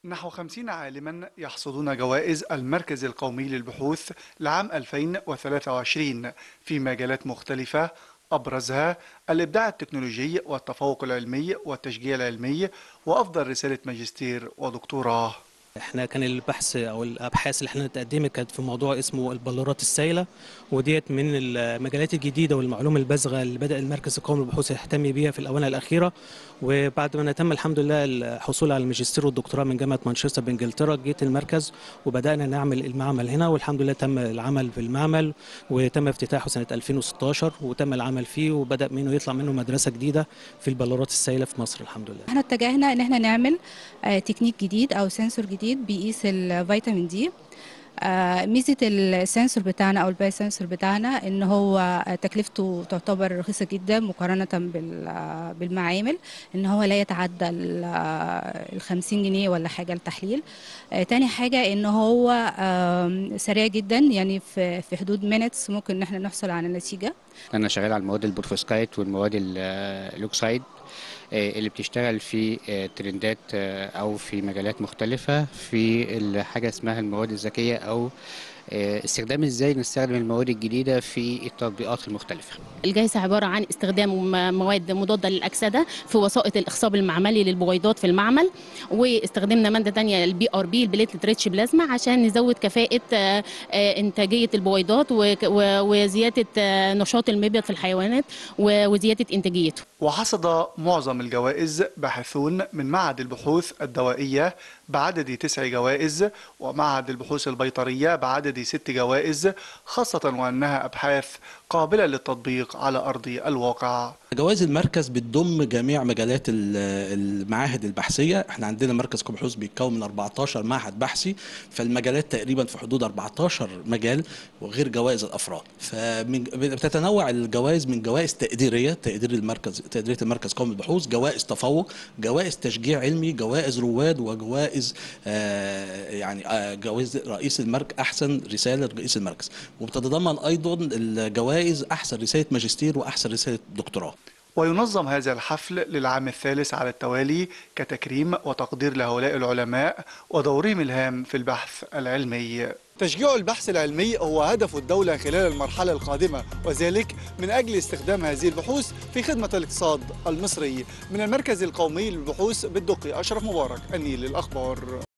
نحو 50 عالما يحصدون جوائز المركز القومي للبحوث لعام 2023 في مجالات مختلفة أبرزها الإبداع التكنولوجي والتفوق العلمي والتشجيع العلمي وأفضل رسالة ماجستير ودكتوراه احنا كان البحث او الابحاث اللي احنا اتقدمت كانت في موضوع اسمه البلورات السائله وديت من المجالات الجديده والمعلومه البازغه اللي بدا المركز القومي للبحوث يهتم بيها في الاونه الاخيره وبعد ما تم الحمد لله الحصول على الماجستير والدكتوراه من جامعه مانشستر بانجلترا جيت المركز وبدانا نعمل المعمل هنا والحمد لله تم العمل في المعمل وتم افتتاحه سنه 2016 وتم العمل فيه وبدا منه يطلع منه مدرسه جديده في البلورات السائله في مصر الحمد لله احنا اتجهنا ان احنا نعمل آه، تكنيك جديد او سنسور جديد بيقيس الفيتامين دي آه، ميزه السنسور بتاعنا او الباي سنسور بتاعنا ان هو تكلفته تعتبر رخيصه جدا مقارنه بال- بالمعامل ان هو لا يتعدى ال 50 جنيه ولا حاجه التحليل آه، تاني حاجه ان هو آم، سريع جدا يعني في في حدود مينتس ممكن ان احنا نحصل على نتيجه انا شغال على المواد البورفوسكايت والمواد ال- الاوكسايد آه، اللي بتشتغل في آه، ترندات آه، او في مجالات مختلفه في ال- حاجه اسمها المواد الذكيه او آه، استخدام ازاي نستخدم المواد الجديده في التطبيقات المختلفه الجائزة عبارة عن استخدام م- مواد مضادة للأكسدة في وسائط الإخصاب المعملي للبويضات في المعمل واستخدمنا مادة تانية البي ار بي البليتلت ريتش بلازما عشان نزود كفاءة آه، آه، إنتاجية البويضات وك- و- وزيادة آه، نشاط المبيض في الحيوانات و- وزيادة إنتاجيته وحصد معظم الجوائز باحثون من معهد البحوث الدوائية بعدد تسع جوائز ومعهد البحوث البيطرية بعدد ست جوائز خاصة وأنها أبحاث قابلة للتطبيق على أرض الواقع جوائز المركز بتضم جميع مجالات ال- المعاهد البحثيه احنا عندنا مركز قوم بحوث بيتكون من 14 معهد بحثي فالمجالات تقريبا في حدود 14 مجال وغير جوائز الافراد فبتتنوع الجوائز من جوائز تقديريه تقدير المركز تقديريه المركز قومي للبحوث جوائز تفوق جوائز تشجيع علمي جوائز رواد وجوائز آه يعني آه جوائز رئيس المركز احسن رساله رئيس المركز وبتتضمن ايضا الجوائز احسن رساله ماجستير واحسن رساله دكتوراه وينظم هذا الحفل للعام الثالث على التوالي كتكريم وتقدير لهؤلاء العلماء ودورهم الهام في البحث العلمي تشجيع البحث العلمي هو هدف الدولة خلال المرحلة القادمة وذلك من أجل استخدام هذه البحوث في خدمة الاقتصاد المصري من المركز القومي للبحوث بالدقي أشرف مبارك النيل الأخبار